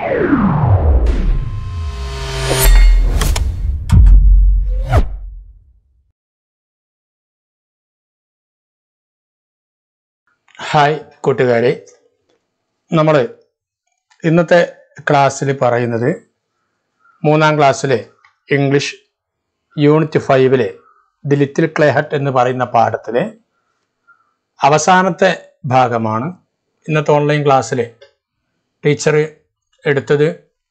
Hi കൂട്ടുകാരെ നമ്മൾ ഇന്നത്തെ ക്ലാസ്സിൽ പറയുന്നത് മൂന്നാം ക്ലാസ്സിലെ ഇംഗ്ലീഷ് യൂണിറ്റ് ഫൈവിലെ ദി ലിറ്റിൽ ക്ലേഹട്ട് എന്ന് പറയുന്ന പാഠത്തിലെ അവസാനത്തെ ഭാഗമാണ് ഇന്നത്തെ ഓൺലൈൻ ക്ലാസ്സിൽ ടീച്ചർ എടുത്തത്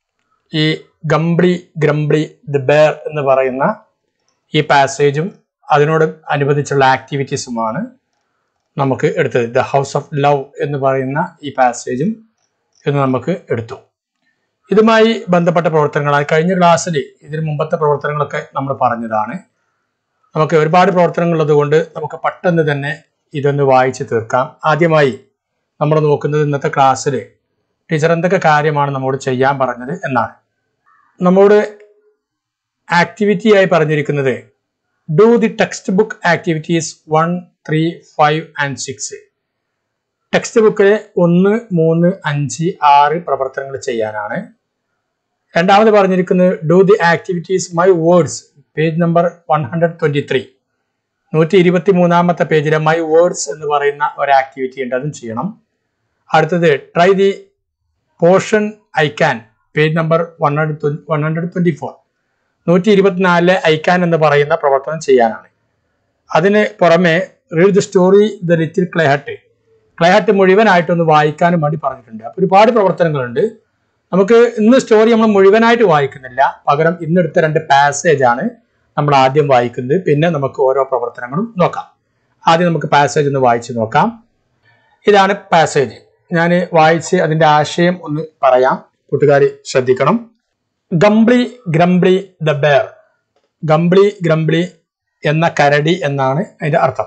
ഈ ഗംബ്ലി ഗ്രംബ്ലി ദി ബെയർ എന്ന് പറയുന്ന ഈ പാസേജും അതിനോട് അനുബന്ധിച്ചുള്ള ആക്ടിവിറ്റീസുമാണ് നമുക്ക് എടുത്തത് ദ ഹൗസ് ഓഫ് ലവ് എന്ന് പറയുന്ന ഈ പാസേജും ഇന്ന് നമുക്ക് എടുത്തു ഇതുമായി ബന്ധപ്പെട്ട പ്രവർത്തനങ്ങളാണ് കഴിഞ്ഞ ക്ലാസ്സിൽ ഇതിന് മുമ്പത്തെ പ്രവർത്തനങ്ങളൊക്കെ നമ്മൾ പറഞ്ഞതാണ് നമുക്ക് ഒരുപാട് പ്രവർത്തനങ്ങൾ ഉള്ളതുകൊണ്ട് നമുക്ക് പെട്ടെന്ന് തന്നെ ഇതൊന്ന് വായിച്ച് തീർക്കാം ആദ്യമായി നമ്മൾ നോക്കുന്നത് ഇന്നത്തെ ക്ലാസ്സിൽ ടീച്ചർ എന്തൊക്കെ കാര്യമാണ് നമ്മോട് ചെയ്യാൻ പറഞ്ഞത് എന്നാണ് നമ്മോട് ആക്ടിവിറ്റിയായി പറഞ്ഞിരിക്കുന്നത് do the text book activities one three five and six text ബുക്കിലെ ഒന്ന് മൂന്ന് അഞ്ച് ആറ് പ്രവർത്തനങ്ങൾ ചെയ്യാനാണ് രണ്ടാമത് പറഞ്ഞിരിക്കുന്നത് do the activities my words page number one hundred twenty three നൂറ്റി ഇരുപത്തി മൂന്നാമത്തെ പേജിലെ മൈ വേർഡ്സ് എന്ന് പറയുന്ന ഒരു ആക്ടിവിറ്റി ഉണ്ട് അതും ചെയ്യണം അടുത്തത് try the portion I can page number one hundred one hundred twenty four നൂറ്റി ഇരുപത്തിനാലിലെ ഐക്കാൻ എന്ന് പറയുന്ന പ്രവർത്തനം ചെയ്യാനാണ് അതിന് പുറമെ read the story the little clay hut clay hut മുഴുവനായിട്ടൊന്ന് വായിക്കാനും വേണ്ടി പറഞ്ഞിട്ടുണ്ട് അപ്പൊ ഒരുപാട് പ്രവർത്തനങ്ങളുണ്ട് നമുക്ക് ഇന്ന് സ്റ്റോറി നമ്മൾ മുഴുവനായിട്ട് വായിക്കുന്നില്ല പകരം ഇന്നെടുത്ത രണ്ട് പാസേജ് ആണ് നമ്മൾ ആദ്യം വായിക്കുന്നത് പിന്നെ നമുക്ക് ഓരോ പ്രവർത്തനങ്ങളും നോക്കാം ആദ്യം നമുക്ക് പാസേജ് ഒന്ന് വായിച്ച് നോക്കാം ഇതാണ് പാസേജ് ഞാൻ വായിച്ച് അതിന്റെ ആശയം ഒന്ന് പറയാം കൂട്ടുകാർ ശ്രദ്ധിക്കണം ഗംബ്ലി ഗ്രംബ്ലി ദ ബെയർ ഗംബ്ലി ഗ്രംബ്ലി എന്ന കരടി എന്നാണ് അതിന്റെ അർത്ഥം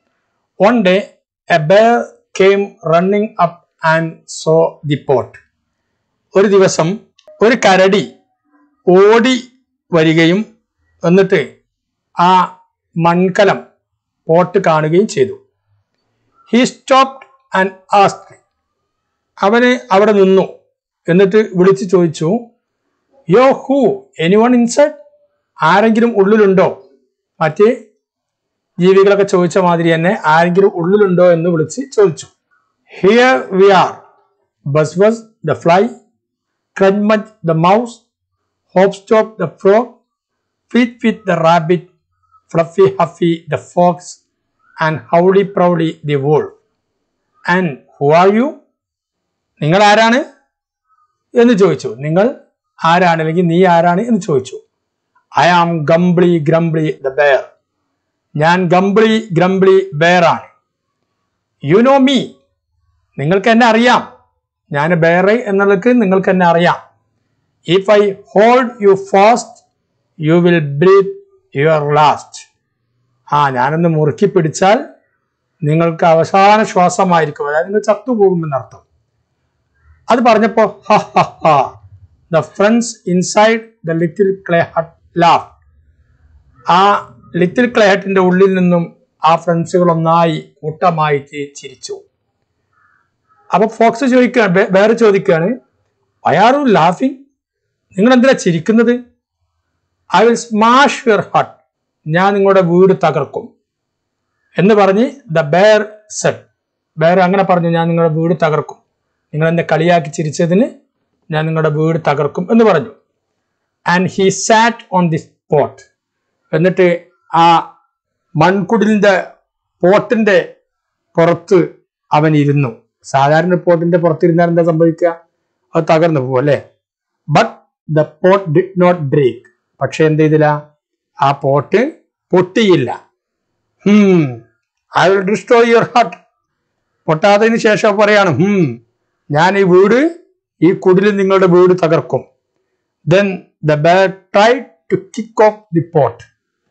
one day a bear came running up and saw the pot ഒരു ദിവസം ഒരു കരടി ഓടി വരികയും എന്നിട്ട് ആ മൺകലം പോട്ട് കാണുകയും ചെയ്തു ഹി സ്റ്റോപ്ഡ് ആൻഡ് ആസ്റ്റ് അവന് അവിടെ നിന്നു എന്നിട്ട് വിളിച്ചു ചോദിച്ചു യോ ഹൂ എനിവൺ ഇൻസൈഡ് ആരെങ്കിലും ഉള്ളിലുണ്ടോ മറ്റ് ജീവികളൊക്കെ ചോദിച്ച മാതിരി തന്നെ ആരെങ്കിലും ഉള്ളിലുണ്ടോ എന്ന് വിളിച്ച് ചോദിച്ചു here we are buzz buzz the fly crunch munch the mouse hope stop the frog fit fit the rabbit fluffy huffy the fox and howdy proudy the vole and who are you നിങ്ങൾ ആരാണ് എന്ന് ചോദിച്ചു നിങ്ങൾ ആരാണ് അല്ലെങ്കിൽ നീ ആരാണ് എന്ന് ചോദിച്ചു I am Gumbly Grumbly the bear ഞാൻ ഗംബ്ലി ഗ്രംബ്ലി ബെയർ ആണ് യു നോ മീ നിങ്ങൾക്ക് എന്നെ അറിയാം ഞാൻ ബെയർ എന്നുള്ളത് നിങ്ങൾക്ക് എന്നെ അറിയാം if I hold you fast you will breathe your last ആ ഞാനൊന്ന് മുറുക്കി പിടിച്ചാൽ നിങ്ങൾക്ക് അവസാന ശ്വാസമായിരിക്കും അതായത് നിങ്ങൾ ചത്തുപോകുമെന്നർത്ഥം അത് പറഞ്ഞപ്പോ ha ha ha the friends inside the little clay hut laugh ആ ലിറ്റിൽ ക്ലേ ഹട്ടിന്റെ ഉള്ളിൽ നിന്നും ആ ഫ്രണ്ട്സുകൾ ഒന്നായി കൂട്ടമായി ചിരിച്ചു അപ്പൊ ഫോക്സ് ചോദിക്കുകയാണ് വേറെ ചോദിക്കുകയാണ് അയാറും ലാഫിങ് നിങ്ങൾ എന്തിനാ ചിരിക്കുന്നത് I will smash your hut ഞാൻ നിങ്ങളുടെ വീട് തകർക്കും എന്ന് പറഞ്ഞ് ദ ബെയർ സെറ്റ് ബെയർ അങ്ങനെ പറഞ്ഞു ഞാൻ നിങ്ങളുടെ വീട് തകർക്കും നിങ്ങൾ എന്നെ കളിയാക്കി ചിരിച്ചതിന് ഞാൻ നിങ്ങളുടെ വീട് തകർക്കും എന്ന് പറഞ്ഞു and he sat on the pot എന്നിട്ട് ആ മൺകുടിലിന്റെ പോട്ടിന്റെ പുറത്ത് അവൻ ഇരുന്നു സാധാരണ പോട്ടിന്റെ പുറത്തിരുന്നാൽ എന്താ സംഭവിക്കുക അത് തകർന്നു പോകും അല്ലെ but the pot did not break പക്ഷെ എന്ത് ചെയ്തില്ല ആ പോട്ട് പൊട്ടിയില്ല hmm I will destroy your hut പൊട്ടാത്തതിന് ശേഷം പറയാണ് ഹും ഞാൻ ഈ വീട് ഈ കുടിൽ നിങ്ങളുടെ വീട് തകർക്കും then the bear try to kick off the pot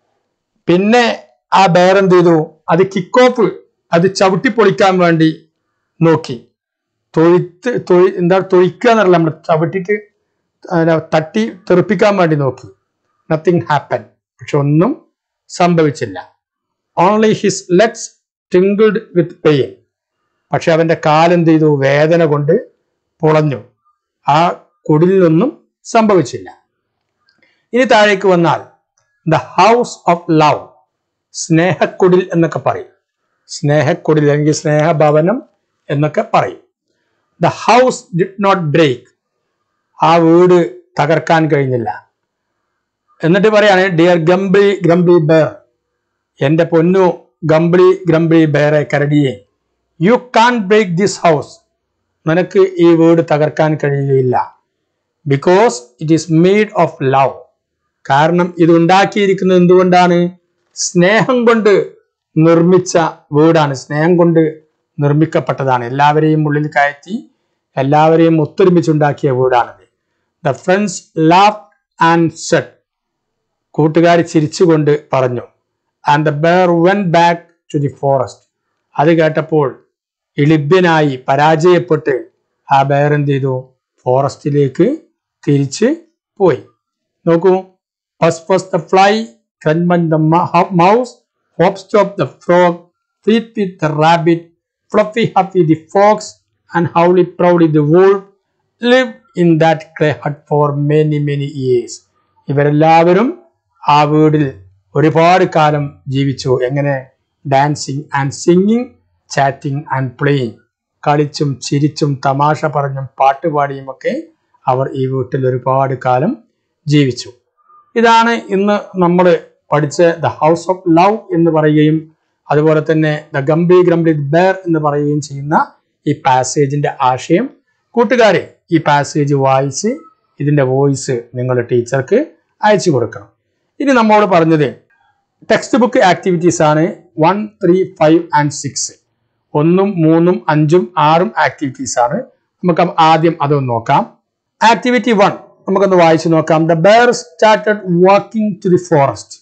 പിന്നെ ആ ബെയർ എന്ത് ചെയ്തു അത് കിക്ക് ഓഫ് അത് ചവിട്ടി പൊളിക്കാൻ വേണ്ടി നോക്കി തൊഴുത്ത് തൊഴി എന്താ തൊഴിക്കുക എന്നല്ല നമ്മൾ ചവിട്ടിട്ട് അതിനെ തട്ടി തെറിപ്പിക്കാൻ വേണ്ടി നോക്കി നത്തിങ് ഹാപ്പൻ പക്ഷെ ഒന്നും സംഭവിച്ചില്ല only his legs tinkled with pain പക്ഷെ അവന്റെ കാലെന്ത് ചെയ്തു വേദന കൊണ്ട് പൊളഞ്ഞു ആ കുടിലൊന്നും സംഭവിച്ചില്ല ഇനി താഴേക്ക് വന്നാൽ ദ ഹൗസ് ഓഫ് ലവ് സ്നേഹക്കുടിൽ എന്നൊക്കെ പറയും സ്നേഹക്കുടിൽ അല്ലെങ്കിൽ സ്നേഹഭവനം എന്നൊക്കെ പറയും the house did not break ആ വീട് തകർക്കാൻ കഴിഞ്ഞില്ല എന്നിട്ട് പറയാണ് ഡിയർ ഗംബി ഗ്രംബി ബേർ എന്റെ പൊന്നു ഗംബിളി ഗ്രംബിളി ബേറെ കരടിയെ you can't break this house നിനക്ക് ഈ വീട് തകർക്കാൻ കഴിയുകയില്ല because it is made of love കാരണം ഇത് ഉണ്ടാക്കിയിരിക്കുന്നത് എന്തുകൊണ്ടാണ് സ്നേഹം കൊണ്ട് നിർമ്മിച്ച വീടാണ് സ്നേഹം കൊണ്ട് നിർമ്മിക്കപ്പെട്ടതാണ് എല്ലാവരെയും ഉള്ളിൽ കയറ്റി എല്ലാവരെയും ഒത്തൊരുമിച്ചുണ്ടാക്കിയ വീടാണിത് the friends laugh and said കൂട്ടുകാർ ചിരിച്ചുകൊണ്ട് പറഞ്ഞു and the bear went back to the forest അത് കേട്ടപ്പോൾ ഇളിഭ്യനായി പരാജയപ്പെട്ട് ആ ബേർ എന്ത് ചെയ്തു ഫോറസ്റ്റിലേക്ക് തിരിച്ച് പോയി നോക്കൂ first first the fly Crunch Munch the mouse hope stop the frog feet with the rabbit fluffy Huffy the fox and Howly Proudy the wolf live in that clay hut for many many years ഇവരെല്ലാവരും ആ വീടിൽ ഒരുപാട് കാലം ജീവിച്ചു എങ്ങനെ dancing and singing chatting and playing കളിച്ചും ചിരിച്ചും തമാശ പറഞ്ഞും പാട്ടുപാടിയും ഒക്കെ അവർ ഈ വീട്ടിൽ ഒരുപാട് കാലം ജീവിച്ചു ഇതാണ് ഇന്ന് നമ്മൾ പഠിച്ച ദ ഹൗസ് ഓഫ് ലവ് എന്ന് പറയുകയും അതുപോലെ തന്നെ ദ ഗംഭീർ ഗ്രംബി ബേർ എന്ന് പറയുകയും ചെയ്യുന്ന ഈ പാസേജിന്റെ ആശയം കൂട്ടുകാരെ ഈ പാസേജ് വായിച്ച് ഇതിന്റെ വോയിസ് നിങ്ങൾ ടീച്ചർക്ക് അയച്ചു കൊടുക്കണം ഇനി നമ്മോട് പറഞ്ഞത് ടെക്സ്റ്റ് ബുക്ക് ആക്ടിവിറ്റീസ് ആണ് one three five and six ഒന്നും മൂന്നും അഞ്ചും ആറും ആക്ടിവിറ്റീസ് ആണ് നമുക്ക് ആദ്യം അതൊന്ന് നോക്കാം ആക്ടിവിറ്റി വൺ നമുക്കൊന്ന് വായിച്ചു നോക്കാം the bear started walking to the forest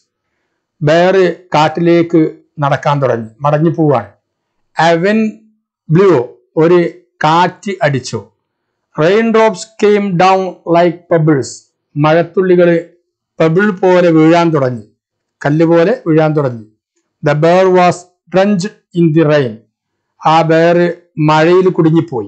bear കാട്ടിലേക്ക് നടക്കാൻ തുടങ്ങി മടങ്ങി പോവാണ് അവൻ ബ്ലൂ ഒരു കാറ്റ് അടിച്ചു rain drops came down like pebbles മഴത്തുള്ളികൾ പബിൾ പോലെ വീഴാൻ തുടങ്ങി കല്ല് പോലെ വീഴാൻ തുടങ്ങി the bear was drench in the rain ആ ബേർ മഴയിൽ കുടുങ്ങിപ്പോയി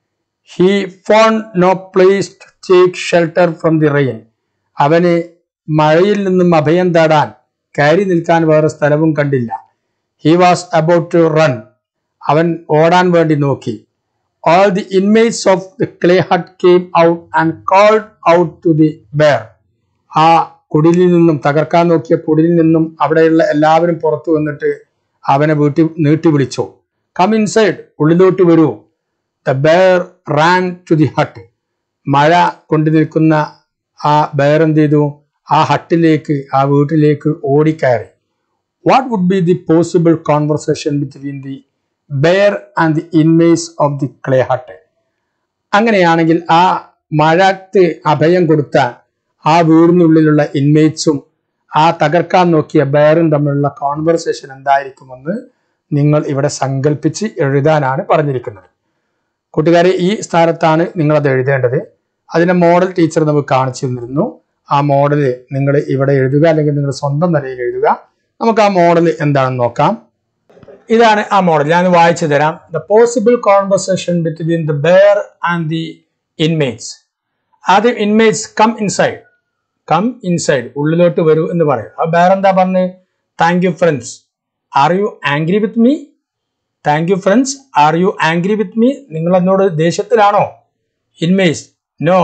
he found no place to take shelter from the rain അവന് മഴയിൽ നിന്നും അഭയം തേടാൻ കയറി നിൽക്കാൻ വേറെ സ്ഥലവും കണ്ടില്ല he was about to run അവൻ ഓടാൻ വേണ്ടി നോക്കി all the inmates of the clay hut came out and called out to the bear ആ കുടിലിൽ നിന്നും തകർക്കാൻ നോക്കിയ കുടിലിൽ നിന്നും അവിടെയുള്ള എല്ലാവരും പുറത്തു വന്നിട്ട് അവനെ വീട്ടിൽ നീട്ടി വിളിച്ചു കം ഇൻസൈഡ് ഉള്ളിലോട്ട് വരൂ the bear ran to the hut മഴ കൊണ്ടു നിൽക്കുന്ന ആ ബെയർ എന്ത് ചെയ്തു ആ ഹട്ടിലേക്ക് ആ വീട്ടിലേക്ക് ഓടിക്കയറി what would be the possible conversation between the bear and the inmates of the clay hut അങ്ങനെയാണെങ്കിൽ ആ മഴത്ത് അഭയം കൊടുത്ത ആ വീടിനുള്ളിലുള്ള ഇൻമേറ്റ്സും ആ തകർക്കാൻ നോക്കിയ ബെയറും തമ്മിലുള്ള കോൺവെർസേഷൻ എന്തായിരിക്കുമെന്ന് നിങ്ങൾ ഇവിടെ സങ്കല്പിച്ച് എഴുതാനാണ് പറഞ്ഞിരിക്കുന്നത് കൂട്ടുകാരെ ഈ സ്ഥാനത്താണ് നിങ്ങൾ അത് എഴുതേണ്ടത് അതിന്റെ മോഡൽ ടീച്ചർ നമുക്ക് കാണിച്ചു തന്നിരുന്നു ആ മോഡൽ നിങ്ങൾ ഇവിടെ എഴുതുക അല്ലെങ്കിൽ നിങ്ങൾ സ്വന്തം നിലയിൽ എഴുതുക നമുക്ക് ആ മോഡൽ എന്താണെന്ന് നോക്കാം ഇതാണ് ആ മോഡൽ ഞാൻ വായിച്ചു തരാം the possible conversation between the bear and the inmates ആദ്യം inmates come inside come inside ഉള്ളിലോട്ട് വരൂ എന്ന് പറയും ആ ബെയർ എന്താ പറഞ്ഞ് thank you friends are you angry with me thank you friends are you angry with me നിങ്ങൾ എന്നോട് ദേഷ്യത്തിലാണോ inmates no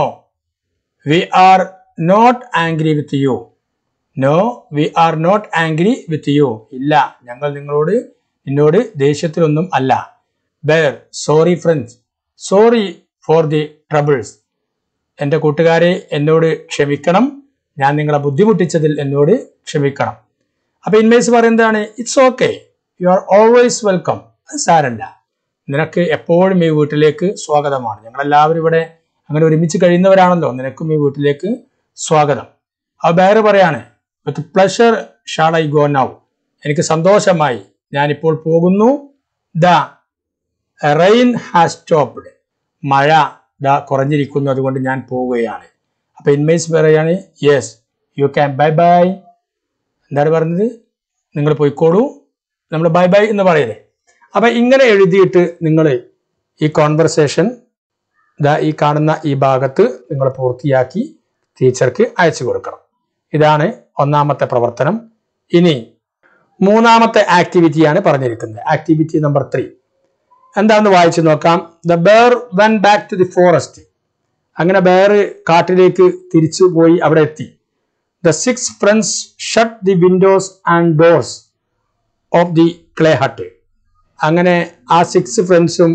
we are not angry with you no we are not angry with you ഇല്ല ഞങ്ങൾ നിങ്ങളോട് നിന്നോട് ദേഷ്യത്തിലൊന്നും അല്ല bear sorry friends sorry for the troubles എൻ്റെ കൂട്ടുകാരെ എന്നോട് ക്ഷമിക്കണം ഞാൻ നിങ്ങളെ ബുദ്ധിമുട്ടിച്ചതിൽ എന്നോട് ക്ഷമിക്കണം അപ്പൊ ഇൻമേസ് പറയുന്നതാണ് it's okay you are always welcome അത് സാരല്ല നിനക്ക് എപ്പോഴും ഈ വീട്ടിലേക്ക് സ്വാഗതമാണ് ഞങ്ങളെല്ലാവരും ഇവിടെ അങ്ങനെ ഒരുമിച്ച് കഴിയുന്നവരാണല്ലോ നിനക്കും ഈ വീട്ടിലേക്ക് സ്വാഗതം ആ ബയർ പറയാണ് with pleasure shall I go now എനിക്ക് സന്തോഷമായി ഞാനിപ്പോൾ പോകുന്നു ദ റെയിൻ ഹാസ് സ്റ്റോപ്ഡ് മഴ ദാ കുറഞ്ഞിരിക്കുന്നു അതുകൊണ്ട് ഞാൻ പോവുകയാണ് അപ്പൊ ഇൻമേസ് പറയാണ് yes you can bye bye എന്താണ് പറഞ്ഞത് നിങ്ങൾ പോയിക്കോളൂ നമ്മൾ ബൈ ബൈ എന്ന് പറയലേ അപ്പൊ ഇങ്ങനെ എഴുതിയിട്ട് നിങ്ങൾ ഈ കോൺവെർസേഷൻ ഇതാ ഈ കാണുന്ന ഈ ഭാഗത്ത് നിങ്ങൾ പൂർത്തിയാക്കി ടീച്ചർക്ക് അയച്ചു കൊടുക്കണം ഇതാണ് ഒന്നാമത്തെ പ്രവർത്തനം ഇനി മൂന്നാമത്തെ ആക്ടിവിറ്റിയാണ് പറഞ്ഞിരിക്കുന്നത് ആക്ടിവിറ്റി നമ്പർ ത്രീ എന്താണെന്ന് വായിച്ചു നോക്കാം the bear went back to the forest അങ്ങനെ ബേർ കാട്ടിലേക്ക് തിരിച്ചു പോയി അവിടെ എത്തി the six friends shut the windows and doors of the clay hut അങ്ങനെ ആ സിക്സ് ഫ്രണ്ട്സും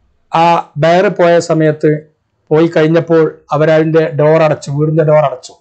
ആ ബയർ പോയ സമയത്ത് പോയി കഴിഞ്ഞപ്പോൾ അവരതിന്റെ ഡോർ അടച്ചു വീടിന്റെ ഡോർ അടച്ചു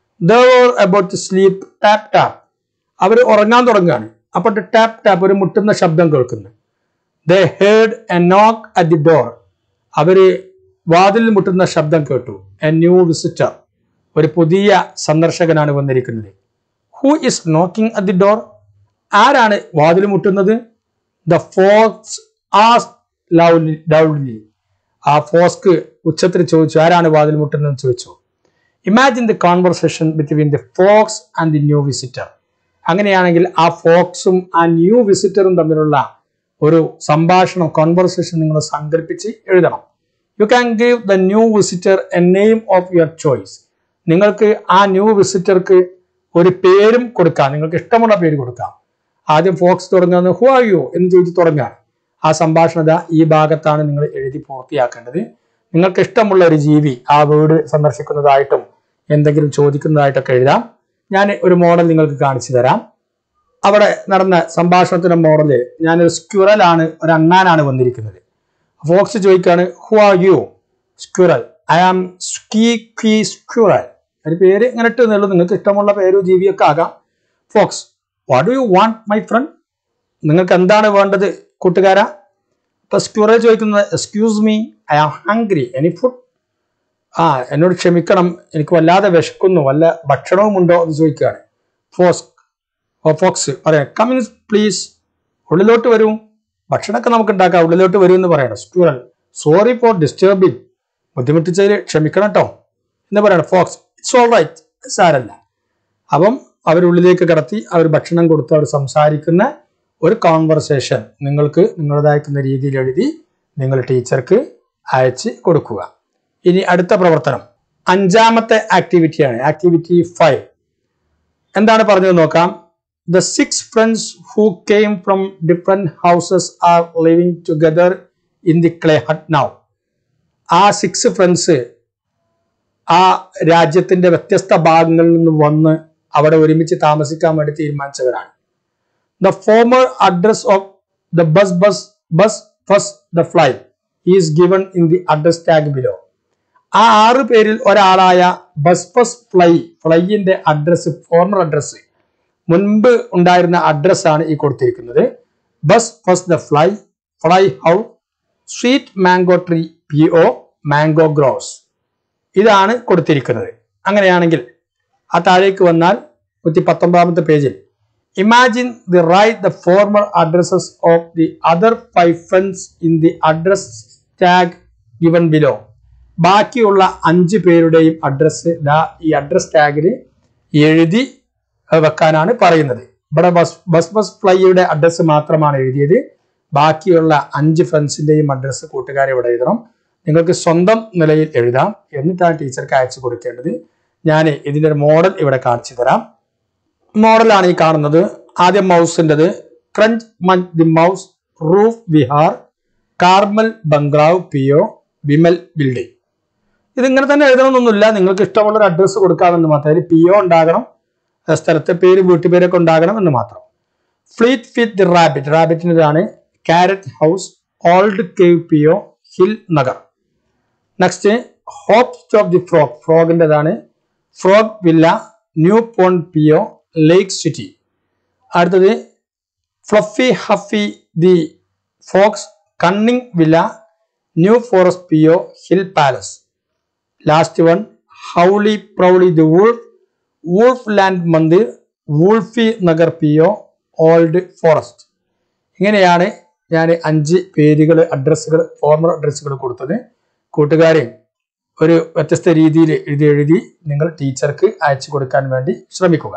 about to sleep tap tap അവർ ഉറങ്ങാൻ തുടങ്ങുകയാണ് അപ്പോൾ ടാപ്പ് ടാപ്പ് ഒരു മുട്ടുന്ന ശബ്ദം കേൾക്കുന്നു they heard a knock at the door അവര് വാതിൽ മുട്ടുന്ന ശബ്ദം കേട്ടു എ ന്യൂ വിസിറ്റർ ഒരു പുതിയ സന്ദർശകനാണ് വന്നിരിക്കുന്നത് who is knocking at the door ആരാണ് വാതിൽ മുട്ടുന്നത് ദ ഫോക്സ് ആസ് ലൗലി ലൗഡ്ലി ആ ഫോസ്ക് ഉച്ചത്തിൽ ചോദിച്ചു ആരാണ് വാതിൽ മുട്ടുന്നതെന്ന് ചോദിച്ചു imagine the conversation between the fox and the new visitor അങ്ങനെയാണെങ്കിൽ ആ ഫോക്സും ആ ന്യൂ വിസിറ്ററും തമ്മിലുള്ള ഒരു സംഭാഷണം കോൺവെർസേഷൻ നിങ്ങൾ സങ്കല്പിച്ച് എഴുതണം you can give the new visitor a name of your choice നിങ്ങൾക്ക് ആ ന്യൂ വിസിറ്റർക്ക് ഒരു പേരും കൊടുക്കാം നിങ്ങൾക്ക് ഇഷ്ടമുള്ള പേര് കൊടുക്കാം ആദ്യം ഫോക്സ് തുടങ്ങുന്നത് ഹു ആർ യു എന്ന് ചോദിച്ച് തുടങ്ങുകയാണ് ആ സംഭാഷണത ഈ ഭാഗത്താണ് നിങ്ങൾ എഴുതി പൂർത്തിയാക്കേണ്ടത് നിങ്ങൾക്ക് ഇഷ്ടമുള്ള ഒരു ജീവി ആ വീട് സന്ദർശിക്കുന്നതായിട്ടും എന്തെങ്കിലും ചോദിക്കുന്നതായിട്ടൊക്കെ എഴുതാം ഞാൻ ഒരു മോഡൽ നിങ്ങൾക്ക് കാണിച്ചു തരാം അവിടെ നടന്ന സംഭാഷണത്തിന്റെ മോഡല് ഞാനൊരു സ്ക്യുറലാണ് ഒരു അണ്ണാനാണ് വന്നിരിക്കുന്നത് ഫോക്സ് ചോദിക്കാണ് who are you squirrel I am Skee Quee squirrel ഒരു പേര് ഇങ്ങനെ ഇട്ട് എന്നുള്ളൂ നിങ്ങൾക്ക് ഇഷ്ടമുള്ള പേരും ജീവിയൊക്കെ ആകാം fox what do you want my friend നിങ്ങൾക്ക് എന്താണ് വേണ്ടത് കൂട്ടുകാരാ ഇപ്പൊ സ്ക്യൂറൽ ചോദിക്കുന്നത് excuse me I am hungry any food ആ എന്നോട് ക്ഷമിക്കണം എനിക്ക് വല്ലാതെ വിശക്കുന്നു വല്ല ഭക്ഷണവും ഉണ്ടോ എന്ന് ചോദിക്കുകയാണ് ഫോസ് ഓ ഫോക്സ് പറയാം കമ്മിൻ പ്ലീസ് ഉള്ളിലോട്ട് വരൂ ഭക്ഷണമൊക്കെ നമുക്ക് ഉണ്ടാക്കാം ഉള്ളിലോട്ട് വരൂ എന്ന് പറയണം സ്ക്യൂറൽ സോറി ഫോർ ഡിസ്റ്റർബിങ് ബുദ്ധിമുട്ടിച്ചതിൽ ക്ഷമിക്കണം കേട്ടോ എന്ന് പറയണം ഫോക്സ് ഇറ്റ്സ് ഓൾ റൈറ്റ് സാരല്ല അപ്പം അവരുള്ളിലേക്ക് കടത്തി അവർ ഭക്ഷണം കൊടുത്ത് അവർ സംസാരിക്കുന്ന ഒരു കോൺവെർസേഷൻ നിങ്ങൾക്ക് നിങ്ങളുടേതായിരിക്കുന്ന രീതിയിൽ എഴുതി നിങ്ങൾ ടീച്ചർക്ക് അയച്ച് കൊടുക്കുക ഇനി അടുത്ത പ്രവർത്തനം അഞ്ചാമത്തെ ആക്ടിവിറ്റിയാണ് ആക്ടിവിറ്റി ഫൈവ് എന്താണ് പറഞ്ഞത് നോക്കാം the six friends who came from different houses are living together in the clay hut now ആ സിക്സ് ഫ്രണ്ട്സ് ആ രാജ്യത്തിന്റെ വ്യത്യസ്ത ഭാഗങ്ങളിൽ നിന്ന് വന്ന് അവിടെ ഒരുമിച്ച് താമസിക്കാൻ വേണ്ടി തീരുമാനിച്ചവരാണ് the former address of the Buzz Buzz Buzz first the fly is given in the address tag below ആ ആറ് പേരിൽ ഒരാളായ ബസ് ബസ് ഫ്ലൈ ഫ്ലൈയിന്റെ അഡ്രസ് ഫോർമർ അഡ്രസ് മുൻപ് ഉണ്ടായിരുന്ന അഡ്രസ്സാണ് ഈ കൊടുത്തിരിക്കുന്നത് Buzz first the fly fly house sweet mango tree P O mango grows ഇതാണ് കൊടുത്തിരിക്കുന്നത് അങ്ങനെയാണെങ്കിൽ ആ താഴേക്ക് വന്നാൽ നൂറ്റി പത്തൊമ്പതാമത്തെ പേജിൽ imagine the write the former addresses of the other five friends in the address tag given below ബാക്കിയുള്ള അഞ്ച് പേരുടെയും അഡ്രസ്സ് ഈ അഡ്രസ് ടാഗിൽ എഴുതി വെക്കാനാണ് പറയുന്നത് ഇവിടെ ബസ് ബസ് ബസ് ഫ്ലൈയുടെ അഡ്രസ്സ് മാത്രമാണ് എഴുതിയത് ബാക്കിയുള്ള അഞ്ച് ഫ്രണ്ട്സിന്റെയും അഡ്രസ്സ് കൂട്ടുകാരെ ഇവിടെ എഴുതണം നിങ്ങൾക്ക് സ്വന്തം നിലയിൽ എഴുതാം എന്നിട്ടാണ് ടീച്ചർക്ക് അയച്ചു കൊടുക്കേണ്ടത് ഞാൻ ഇതിന്റെ ഒരു മോഡൽ ഇവിടെ കാണിച്ചു തരാം മോഡലാണ് ഈ കാണുന്നത് ആദ്യം മൗസിൻ്റെത് Crunch Munch the mouse roof Vihar Carmel ബംഗ്ലാവ് പി ഒ വിമൽ ബിൽഡിംഗ് ഇതിങ്ങനെ തന്നെ എഴുതണമെന്നൊന്നുമില്ല നിങ്ങൾക്ക് ഇഷ്ടമുള്ള ഒരു അഡ്രസ്സ് കൊടുക്കാമെന്ന് മാത്രം അതിൽ പി ഒ ഉണ്ടാകണം ആ സ്ഥലത്തെ പേര് വീട്ടുപേരൊക്കെ ഉണ്ടാകണം എന്ന് മാത്രം ഫ്ലീറ്റ് ഫിറ്റ് ദി റാബിറ്റ് റാബിറ്റിൻ്റെതാണ് carrot house old cave P O hill Nagar next Hop Stop the frog ഫ്രോഗിൻ്റെതാണ് frog villa new pond P O lake city അടുത്തത് Fluffy Huffy the fox cunning villa new forest P O hill palace last one Howly Prowly the wolf wolf land Mandir Wolfy Nagar P O old forest ഇങ്ങനെയാണ് ഞാൻ അഞ്ച് പേരുകൾ അഡ്രസ്സുകൾ formal അഡ്രസ്സുകൾ കൊടുത്തത് കൂട്ടുകാരെ ഒരു വ്യത്യസ്ത രീതിയിൽ എഴുതി എഴുതി നിങ്ങൾ ടീച്ചർക്ക് അയച്ചു കൊടുക്കാൻ വേണ്ടി ശ്രമിക്കുക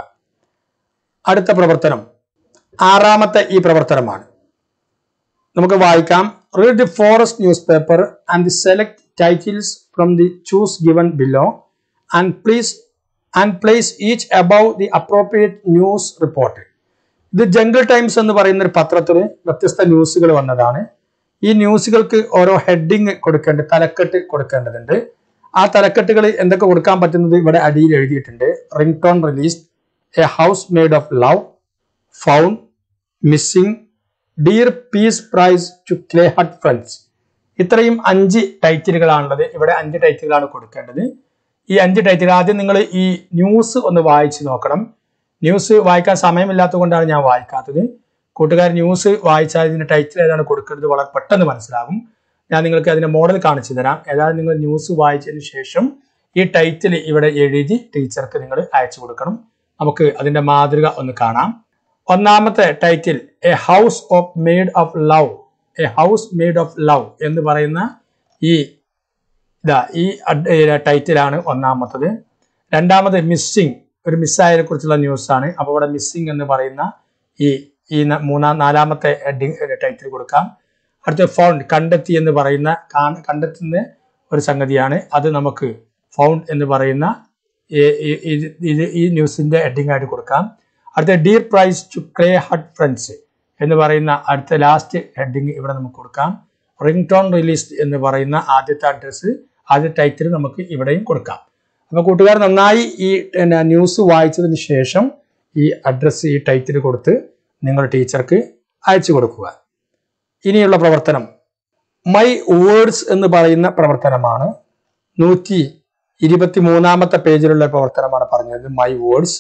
അടുത്ത പ്രവർത്തനം ആറാമത്തെ ഈ പ്രവർത്തനമാണ് നമുക്ക് വായിക്കാം read the forest news paper and select titles from the choose given below and please and place each above the appropriate news report. ഇത് ജംഗിൾ ടൈംസ് എന്ന് പറയുന്ന ഒരു പത്രത്തിൽ വ്യത്യസ്ത ന്യൂസുകൾ വന്നതാണ് ഈ ന്യൂസുകൾക്ക് ഓരോ ഹെഡിങ് കൊടുക്കേണ്ട തലക്കെട്ട് കൊടുക്കേണ്ടതുണ്ട് ആ തലക്കെട്ടുകൾ എന്തൊക്കെ കൊടുക്കാൻ പറ്റുന്നത് ഇവിടെ അടിയിൽ എഴുതിയിട്ടുണ്ട് ring tone release a house made of love found missing dear peace prize to clay hut friends ഇത്രയും അഞ്ച് ടൈറ്റിലുകളാണുള്ളത് ഇവിടെ അഞ്ച് ടൈറ്റിലുകളാണ് കൊടുക്കേണ്ടത് ഈ അഞ്ച് ടൈറ്റിൽ ആദ്യം നിങ്ങൾ ഈ ന്യൂസ് ഒന്ന് വായിച്ച് നോക്കണം ന്യൂസ് വായിക്കാൻ സമയമില്ലാത്തത് കൊണ്ടാണ് ഞാൻ വായിക്കാത്തത് കൂട്ടുകാർ ന്യൂസ് വായിച്ചാൽ ഇതിന്റെ ടൈറ്റിൽ ഏതാണ് കൊടുക്കുന്നത് വളരെ പെട്ടെന്ന് മനസ്സിലാകും ഞാൻ നിങ്ങൾക്ക് അതിന്റെ മോഡൽ കാണിച്ചു തരാം ഏതായാലും നിങ്ങൾ ന്യൂസ് വായിച്ചതിന് ശേഷം ഈ ടൈറ്റിൽ ഇവിടെ എഴുതി ടീച്ചർക്ക് നിങ്ങൾ അയച്ചു കൊടുക്കണം നമുക്ക് അതിന്റെ മാതൃക ഒന്ന് കാണാം ഒന്നാമത്തെ title a house of made of love a house made of love എന്ന് പറയുന്ന ഈ ഇതാ ഈ ടൈറ്റിലാണ് ഒന്നാമത്തത് രണ്ടാമത് മിസ്സിംഗ് ഒരു മിസ്സായതിനെ കുറിച്ചുള്ള ന്യൂസാണ് അപ്പോൾ ഇവിടെ മിസ്സിംഗ് എന്ന് പറയുന്ന ഈ ഈ ന- മൂന്നാം നാലാമത്തെ ഹെഡിങ് ടൈറ്റിൽ കൊടുക്കാം അടുത്ത ഫൗണ്ട് കണ്ടെത്തി എന്ന് പറയുന്ന കാ- കണ്ടെത്തുന്ന ഒരു സംഗതിയാണ് അത് നമുക്ക് ഫൗണ്ട് എന്ന് പറയുന്ന ഈ- ഈ- ഇത് ഇത് ഈ ന്യൂസിന്റെ ഹെഡിങ് ആയിട്ട് കൊടുക്കാം അടുത്ത dear prize to clay hut friends എന്ന് പറയുന്ന അടുത്ത ലാസ്റ്റ് ഹെഡിങ് ഇവിടെ നമുക്ക് കൊടുക്കാം റിംഗ് ടോൺ റിലീസ് എന്ന് പറയുന്ന ആദ്യത്തെ അഡ്രസ്സ് ആദ്യ ടൈറ്റിൽ നമുക്ക് ഇവിടെയും കൊടുക്കാം അപ്പോൾ കൂട്ടുകാർ നന്നായി ഈ പിന്നെ ന്യൂസ് വായിച്ചതിന് ശേഷം ഈ അഡ്രസ്സ് ഈ ടൈറ്റിൽ കൊടുത്ത് നിങ്ങൾ ടീച്ചർക്ക് അയച്ചു കൊടുക്കുക ഇനിയുള്ള പ്രവർത്തനം മൈ വേർഡ്സ് എന്ന് പറയുന്ന പ്രവർത്തനമാണ് നൂറ്റി ഇരുപത്തി മൂന്നാമത്തെ പേജിലുള്ള പ്രവർത്തനമാണ് പറഞ്ഞത് my words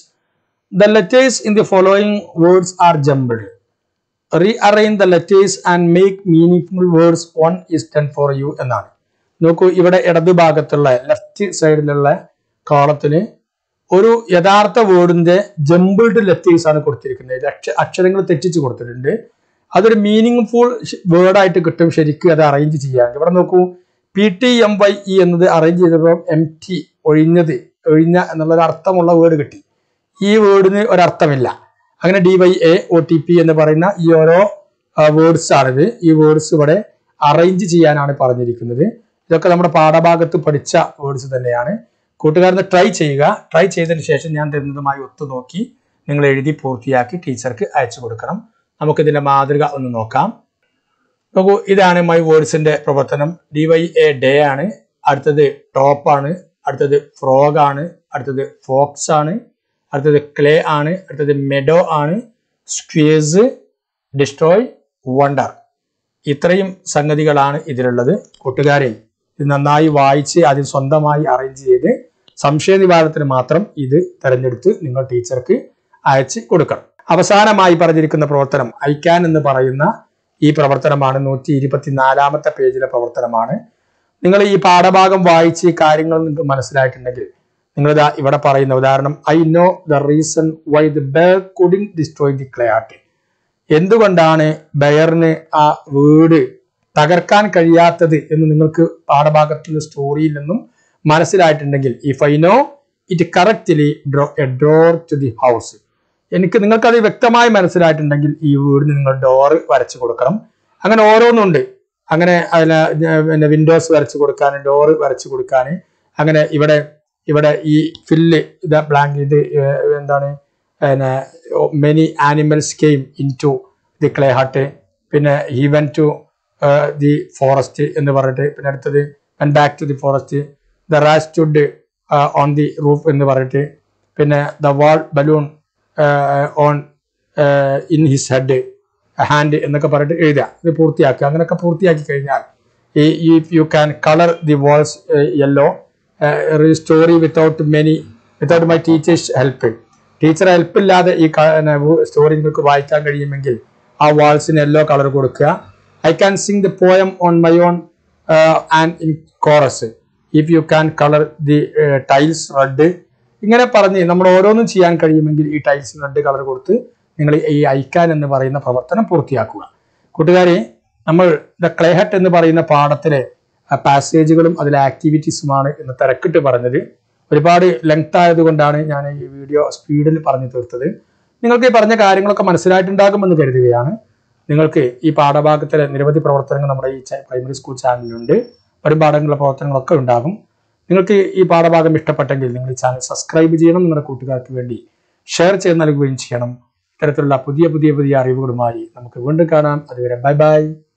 the letters in the following words are jumbled rearrange the letters and make meaningful words one is done for you എന്നാണ് നോക്കൂ ഇവിടെ ഇടതുഭാഗത്തുള്ള ലെഫ്റ്റ് സൈഡിലുള്ള കോളത്തിന് ഒരു യഥാർത്ഥ വേർഡിന്റെ ജംബിൾഡ് ലെറ്റേഴ്സ് ആണ് കൊടുത്തിരിക്കുന്നത് അക്ഷ- അക്ഷരങ്ങൾ തെറ്റിച്ച് കൊടുത്തിട്ടുണ്ട് അതൊരു മീനിങ് ഫുൾ വേർഡായിട്ട് കിട്ടും ശരിക്കും അത് അറേഞ്ച് ചെയ്യാൻ ഇവിടെ നോക്കൂ P T M Y E എന്നത് അറേഞ്ച് ചെയ്തപ്പോൾ എം ടി ഒഴിഞ്ഞത് ഒഴിഞ്ഞ എന്നുള്ള ഒരു അർത്ഥമുള്ള വേർഡ് കിട്ടി ഈ വേർഡിന് ഒരർത്ഥമില്ല അങ്ങനെ D Y A O T P എന്ന് പറയുന്ന ഈ ഓരോ വേർഡ്സ് ആണിത് ഈ വേർഡ്സ് ഇവിടെ അറേഞ്ച് ചെയ്യാനാണ് പറഞ്ഞിരിക്കുന്നത് ഇതൊക്കെ നമ്മുടെ പാഠഭാഗത്ത് പഠിച്ച വേർഡ്സ് തന്നെയാണ് കൂട്ടുകാരന് ട്രൈ ചെയ്യുക ട്രൈ ചെയ്തതിന് ശേഷം ഞാൻ തരുന്നതുമായി ഒത്തുനോക്കി നിങ്ങൾ എഴുതി പൂർത്തിയാക്കി ടീച്ചർക്ക് അയച്ചു കൊടുക്കണം നമുക്കിതിന്റെ മാതൃക ഒന്ന് നോക്കാം നോക്കൂ ഇതാണ് മൈ വേർഡ്സിന്റെ പ്രവർത്തനം ഡി വൈ എ ഡേ ആണ് അടുത്തത് ടോപ്പ് ആണ് അടുത്തത് ഫ്രോഗ് ആണ് അടുത്തത് ഫോക്സ് ആണ് അടുത്തത് ക്ലേ ആണ് അടുത്തത് മെഡോ ആണ് സ്ക്വേസ് ഡിസ്ട്രോയ് വണ്ടർ ഇത്രയും സംഗതികളാണ് ഇതിലുള്ളത് കൂട്ടുകാരെ ഇത് നന്നായി വായിച്ച് അതിൽ സ്വന്തമായി അറേഞ്ച് ചെയ്ത് സംശയ നിവാരണത്തിന് മാത്രം ഇത് തെരഞ്ഞെടുത്ത് നിങ്ങൾ ടീച്ചർക്ക് അയച്ച് കൊടുക്കണം അവസാനമായി പറഞ്ഞിരിക്കുന്ന പ്രവർത്തനം ഐക്യാൻ എന്ന് പറയുന്ന ഈ പ്രവർത്തനമാണ് നൂറ്റി ഇരുപത്തിനാലാമത്തെ പേജിലെ പ്രവർത്തനമാണ് നിങ്ങൾ ഈ പാഠഭാഗം വായിച്ച് ഈ കാര്യങ്ങൾ നിങ്ങൾക്ക് മനസ്സിലായിട്ടുണ്ടെങ്കിൽ നിങ്ങൾ ഇതാ ഇവിടെ പറയുന്ന ഉദാഹരണം I know the reason why the bear couldn't destroy the clay hut എന്തുകൊണ്ടാണ് ബയറിന് ആ വീട് തകർക്കാൻ കഴിയാത്തത് എന്ന് നിങ്ങൾക്ക് പാഠഭാഗത്തുള്ള സ്റ്റോറിയിൽ നിന്നും മനസ്സിലായിട്ടുണ്ടെങ്കിൽ if I know it correctly draw a door to the house എനിക്ക് നിങ്ങൾക്കത് വ്യക്തമായി മനസ്സിലായിട്ടുണ്ടെങ്കിൽ ഈ വീടിന് നിങ്ങൾ ഡോറ് വരച്ചു കൊടുക്കണം അങ്ങനെ ഓരോന്നുണ്ട് അങ്ങനെ അതിന് പിന്നെ വിൻഡോസ് വരച്ചു കൊടുക്കാൻ ഡോറ് വരച്ചു കൊടുക്കാൻ അങ്ങനെ ഇവിടെ ഇവിടെ ഈ ഫില്ല് ഇത് ബ്ലാങ്ക് ഇത് ഏർ എന്താണ് പിന്നെ many animals came in to the clay hut പിന്നെ ഈവൻ ടു ദി ഫോറസ്റ്റ് എന്ന് പറഞ്ഞിട്ട് പിന്നെ അടുത്തത് went back to the forest the rats stood on the roof എന്ന് പറഞ്ഞിട്ട് പിന്നെ the wall balloon on in his head hand എന്നൊക്കെ പറഞ്ഞിട്ട് എഴുതുക ഇത് പൂർത്തിയാക്കുക അങ്ങനെയൊക്കെ പൂർത്തിയാക്കി കഴിഞ്ഞാൽ ഈ if you can colour the walls yellow story without many without my teacher's help teacher help ഇല്ലാതെ ഈ സ്റ്റോറി നിങ്ങൾക്ക് വായിക്കാൻ കഴിയുമെങ്കിൽ ആ വാൾസിന് യെല്ലോ കളർ കൊടുക്കുക I can sing the poem on my own and in chorus if you can colour the tiles red ഇങ്ങനെ പറഞ്ഞ് നമ്മൾ ഓരോന്നും ചെയ്യാൻ കഴിയുമെങ്കിൽ ഈ ടൈൽസ് റെഡ് കളർ കൊടുത്ത് നിങ്ങൾ ഈ ഐക്കാൻ എന്ന് പറയുന്ന പ്രവർത്തനം പൂർത്തിയാക്കുക കൂട്ടുകാരെ നമ്മൾ ദ ക്ലേഹട്ട് എന്ന് പറയുന്ന പാഠത്തിലെ പാസേജുകളും അതിലെ ആക്ടിവിറ്റീസുമാണ് ഇന്ന് തിരക്കിട്ട് പറഞ്ഞത് ഒരുപാട് ലെങ്ത് ആയതുകൊണ്ടാണ് ഞാൻ ഈ വീഡിയോ സ്പീഡിൽ പറഞ്ഞു തീർത്തത് നിങ്ങൾക്ക് ഈ പറഞ്ഞ കാര്യങ്ങളൊക്കെ മനസ്സിലായിട്ടുണ്ടാകുമെന്ന് കരുതുകയാണ് നിങ്ങൾക്ക് ഈ പാഠഭാഗത്തിലെ നിരവധി പ്രവർത്തനങ്ങൾ നമ്മുടെ ഈ പ്രൈമറി സ്കൂൾ ചാനലിലുണ്ട് വരും പാഠങ്ങളുടെ പ്രവർത്തനങ്ങളൊക്കെ ഉണ്ടാകും നിങ്ങൾക്ക് ഈ പാഠഭാഗം ഇഷ്ടപ്പെട്ടെങ്കിൽ നിങ്ങൾ ഈ ചാനൽ സബ്സ്ക്രൈബ് ചെയ്യണം നിങ്ങളുടെ കൂട്ടുകാർക്ക് വേണ്ടി ഷെയർ ചെയ്ത് നൽകുകയും ചെയ്യണം ഇത്തരത്തിലുള്ള പുതിയ പുതിയ പുതിയ അറിവുകളുമായി നമുക്ക് വീണ്ടും കാണാം അതുവരെ ബൈ ബൈ